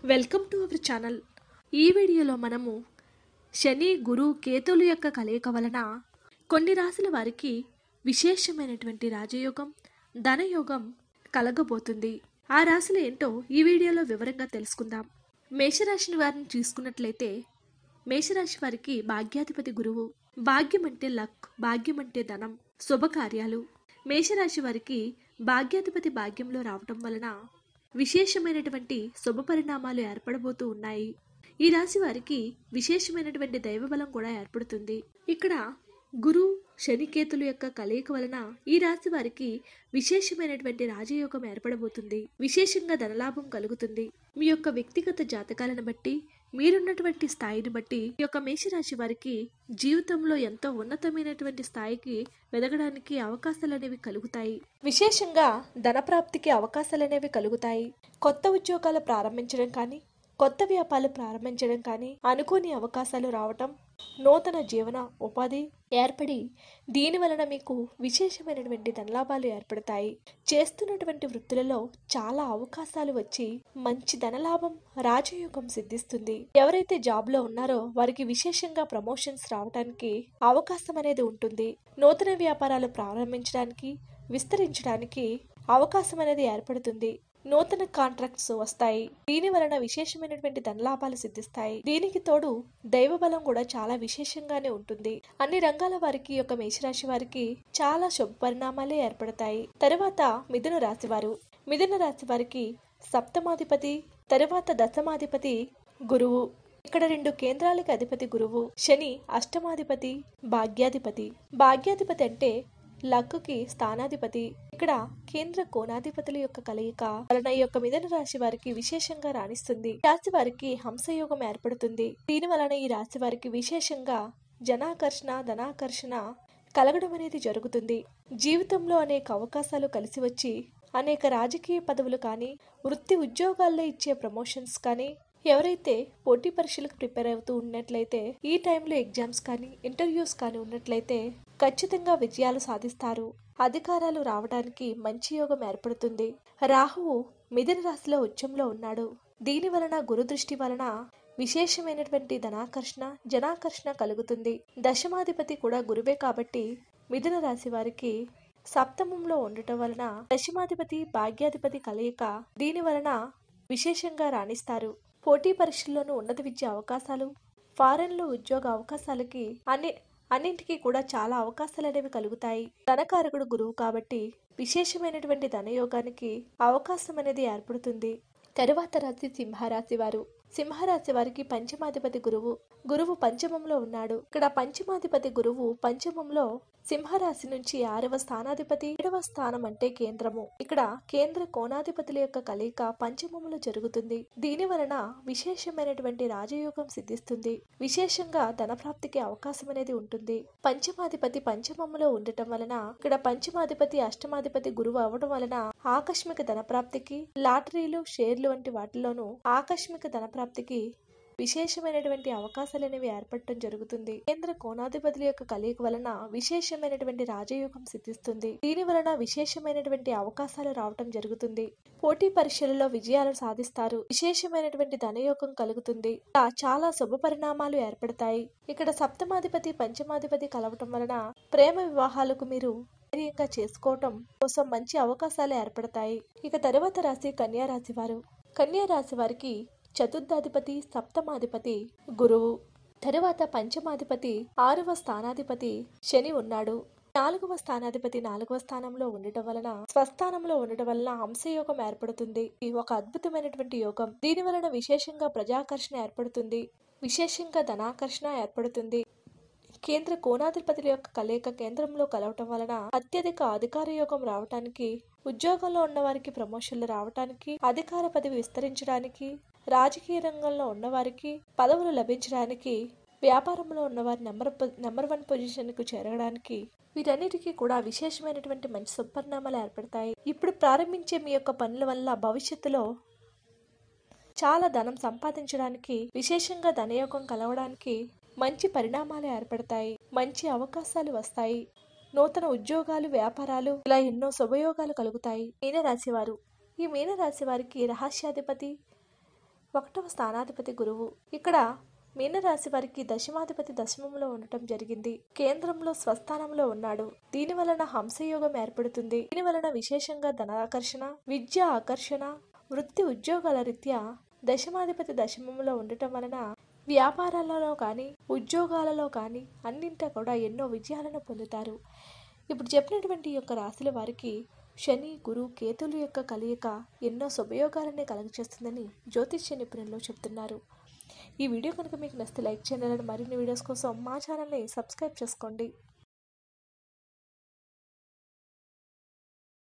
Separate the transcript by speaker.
Speaker 1: welcome to our channel ఈ వీడియోలో మనము శని గురు కేతువుల యొక్క కలయిక వలన కొన్ని రాశుల వారికి విశేషమైనటువంటి రాజయోగం ధనయోగం కలగబోతుంది ఆ రాశులు ఏంటో ఈ వీడియోలో వివరంగా తెలుసుకుందాం మేషరాశిని వారిని చూసుకున్నట్లయితే మేషరాశి వారికి భాగ్యాధిపతి గురువు భాగ్యం అంటే లక్ భాగ్యం అంటే ధనం శుభకార్యాలు మేషరాశి వారికి భాగ్యాధిపతి భాగ్యంలో రావటం వలన విశేషమైనటువంటి శుభ పరిణామాలు ఏర్పడబోతూ ఉన్నాయి ఈ రాశి వారికి విశేషమైనటువంటి దైవబలం కూడా ఏర్పడుతుంది ఇక్కడ గురు శనికేతుల యొక్క కలయిక వలన ఈ రాశి వారికి విశేషమైనటువంటి రాజయోగం ఏర్పడబోతుంది విశేషంగా ధనలాభం కలుగుతుంది మీ యొక్క వ్యక్తిగత జాతకాలను బట్టి మీరున్నటువంటి స్థాయిని బట్టి ఈ యొక్క మేషరాశి వారికి జీవితంలో ఎంతో ఉన్నతమైనటువంటి స్థాయికి వెదగడానికి అవకాశాలు అనేవి కలుగుతాయి విశేషంగా ధనప్రాప్తికి అవకాశాలు అనేవి కలుగుతాయి కొత్త ఉద్యోగాలు ప్రారంభించడం కానీ కొత్త వ్యాపారాలు ప్రారంభించడం కానీ అనుకోని అవకాశాలు రావటం నూతన జీవన ఉపాధి ఏర్పడి దీని వలన మీకు విశేషమైనటువంటి ధనలాభాలు ఏర్పడతాయి చేస్తున్నటువంటి వృత్తులలో చాలా అవకాశాలు వచ్చి మంచి ధనలాభం రాజయోగం సిద్ధిస్తుంది ఎవరైతే జాబ్ లో ఉన్నారో వారికి విశేషంగా ప్రమోషన్స్ రావడానికి అవకాశం అనేది ఉంటుంది నూతన వ్యాపారాలు ప్రారంభించడానికి విస్తరించడానికి అవకాశం అనేది ఏర్పడుతుంది నూతన కాంట్రాక్ట్స్ వస్తాయి దీని వలన విశేషమైనటువంటి ధనలాభాలు సిద్ధిస్తాయి దీనికి తోడు దైవ బలం కూడా చాలా విశేషంగానే ఉంటుంది అన్ని రంగాల వారికి ఈ యొక్క మేషరాశి వారికి చాలా శుభ పరిణామాలే ఏర్పడతాయి తరువాత మిథున రాశి వారు మిథున రాశి వారికి సప్తమాధిపతి తరువాత దశమాధిపతి గురువు ఇక్కడ రెండు కేంద్రాలకు అధిపతి గురువు శని అష్టమాధిపతి భాగ్యాధిపతి భాగ్యాధిపతి అంటే లక్కుకి స్థానాధిపతి ఇక్కడ కేంద్ర కోణాధిపతుల యొక్క కలయిక వలన ఈ యొక్క మిథున రాశి వారికి విశేషంగా రాణిస్తుంది ఈ రాశి వారికి హంసయోగం ఏర్పడుతుంది దీని వలన ఈ రాశి వారికి విశేషంగా జనాకర్షణ ధనాకర్షణ కలగడం అనేది జరుగుతుంది జీవితంలో అనేక అవకాశాలు కలిసి వచ్చి అనేక రాజకీయ పదవులు కానీ వృత్తి ఉద్యోగాల్లో ఇచ్చే ప్రమోషన్స్ కానీ ఎవరైతే పోటీ పరీక్షలకు ప్రిపేర్ అవుతూ ఉన్నట్లయితే ఈ టైంలో ఎగ్జామ్స్ కానీ ఇంటర్వ్యూస్ కానీ ఉన్నట్లయితే ఖచ్చితంగా విజయాలు సాధిస్తారు అధికారాలు రావడానికి మంచి యోగం ఏర్పడుతుంది రాహువు మిథున రాశిలో ఉచ్చంలో ఉన్నాడు దీని వలన గురు దృష్టి వలన విశేషమైనటువంటి ధనాకర్షణ జనాకర్షణ కలుగుతుంది దశమాధిపతి కూడా గురువే కాబట్టి మిథున రాశి వారికి సప్తమంలో ఉండటం వలన దశమాధిపతి భాగ్యాధిపతి కలయిక దీని వలన విశేషంగా రాణిస్తారు పోటీ పరీక్షల్లోనూ ఉన్నత విద్య అవకాశాలు ఫారెన్లో ఉద్యోగ అవకాశాలకి అన్ని అన్నింటికీ కూడా చాలా అవకాశాలు అనేవి కలుగుతాయి ధనకారకుడు గురువు కాబట్టి విశేషమైనటువంటి ధనయోగానికి అవకాశం అనేది ఏర్పడుతుంది తరువాత రాశి సింహరాశి వారు సింహరాశి వారికి పంచమాధిపతి గురువు గురువు పంచమంలో ఉన్నాడు ఇక్కడ పంచమాధిపతి గురువు పంచమంలో సింహరాశి నుంచి ఆరవ స్థానాధిపతి ఏడవ స్థానం అంటే కేంద్రము ఇక్కడ కేంద్ర కోణాధిపతుల యొక్క కలయిక పంచమములో జరుగుతుంది దీని వలన విశేషమైనటువంటి రాజయోగం సిద్ధిస్తుంది విశేషంగా ధనప్రాప్తికి అవకాశం అనేది ఉంటుంది పంచమాధిపతి పంచమములో ఉండటం వలన ఇక్కడ పంచమాధిపతి అష్టమాధిపతి గురువు అవడం వలన ఆకస్మిక ధనప్రాప్తికి లాటరీలు షేర్లు వంటి వాటిలోనూ ఆకస్మిక ధనప్రాప్తికి విశేషమైనటువంటి అవకాశాలు అనేవి ఏర్పడటం జరుగుతుంది కేంద్ర కోణాధిపతుల యొక్క కలయిక వలన విశేషమైనటువంటి రాజయోగం సిద్ధిస్తుంది దీని వలన విశేషమైనటువంటి అవకాశాలు రావటం జరుగుతుంది పోటీ పరీక్షలలో విజయాలు సాధిస్తారు విశేషమైనటువంటి ధనయోగం కలుగుతుంది ఇలా చాలా శుభ పరిణామాలు ఏర్పడతాయి ఇక్కడ సప్తమాధిపతి పంచమాధిపతి కలవటం వలన ప్రేమ వివాహాలకు మీరు ధైర్యంగా చేసుకోవటం కోసం మంచి అవకాశాలు ఏర్పడతాయి ఇక తరువాత రాశి కన్యా రాశి వారు కన్యా రాశి వారికి చతుర్థాధిపతి సప్తమాధిపతి గురువు తరువాత పంచమాధిపతి ఆరవ స్థానాధిపతి శని ఉన్నాడు నాలుగవ స్థానాధిపతి నాలుగవ స్థానంలో ఉండటం వలన స్వస్థానంలో ఉండటం వలన హంసయోగం ఏర్పడుతుంది ఇది ఒక అద్భుతమైనటువంటి యోగం దీని వలన విశేషంగా ప్రజాకర్షణ ఏర్పడుతుంది విశేషంగా ధనాకర్షణ ఏర్పడుతుంది కేంద్ర కోణాధిపతుల యొక్క కలయిక కేంద్రంలో కలవటం వలన అత్యధిక అధికార యోగం రావటానికి ఉద్యోగంలో ఉన్న వారికి ప్రమోషన్లు రావటానికి అధికార పదవి విస్తరించడానికి రాజకీయ రంగంలో ఉన్నవారికి పదవులు లభించడానికి వ్యాపారంలో ఉన్నవారి నెంబర్ నెంబర్ వన్ పొజిషన్కు చేరడానికి వీటన్నిటికీ కూడా విశేషమైనటువంటి మంచి సుపరిణామాలు ఏర్పడతాయి ఇప్పుడు ప్రారంభించే మీ యొక్క పనుల వల్ల భవిష్యత్తులో చాలా ధనం సంపాదించడానికి విశేషంగా ధనయోగం కలవడానికి మంచి పరిణామాలు ఏర్పడతాయి మంచి అవకాశాలు వస్తాయి నూతన ఉద్యోగాలు వ్యాపారాలు ఇలా ఎన్నో శుభయోగాలు కలుగుతాయి మీనరాశి వారు ఈ మీనరాశి వారికి రహస్యాధిపతి ఒకటవ స్థానాధిపతి గురువు ఇక్కడ మీనరాశి వారికి దశమాధిపతి దశమంలో ఉండటం జరిగింది కేంద్రంలో స్వస్థానంలో ఉన్నాడు దీని వలన హంసయోగం ఏర్పడుతుంది దీని వలన విశేషంగా ధనాకర్షణ విద్య ఆకర్షణ వృత్తి ఉద్యోగాల రీత్యా దశమాధిపతి దశమంలో ఉండటం వలన వ్యాపారాలలో కానీ ఉద్యోగాలలో కానీ అన్నింటా కూడా ఎన్నో విజయాలను పొందుతారు ఇప్పుడు చెప్పినటువంటి ఈ యొక్క రాశుల వారికి శని గురు కేతుల యొక్క కలయిక ఎన్నో శుభయోగాలని కలుగజేస్తుందని జ్యోతిష్య నిపుణులు చెప్తున్నారు ఈ వీడియో కనుక మీకు నచ్చితే లైక్ చేయాలని మరిన్ని వీడియోస్ కోసం మా ఛానల్ని సబ్స్క్రైబ్ చేసుకోండి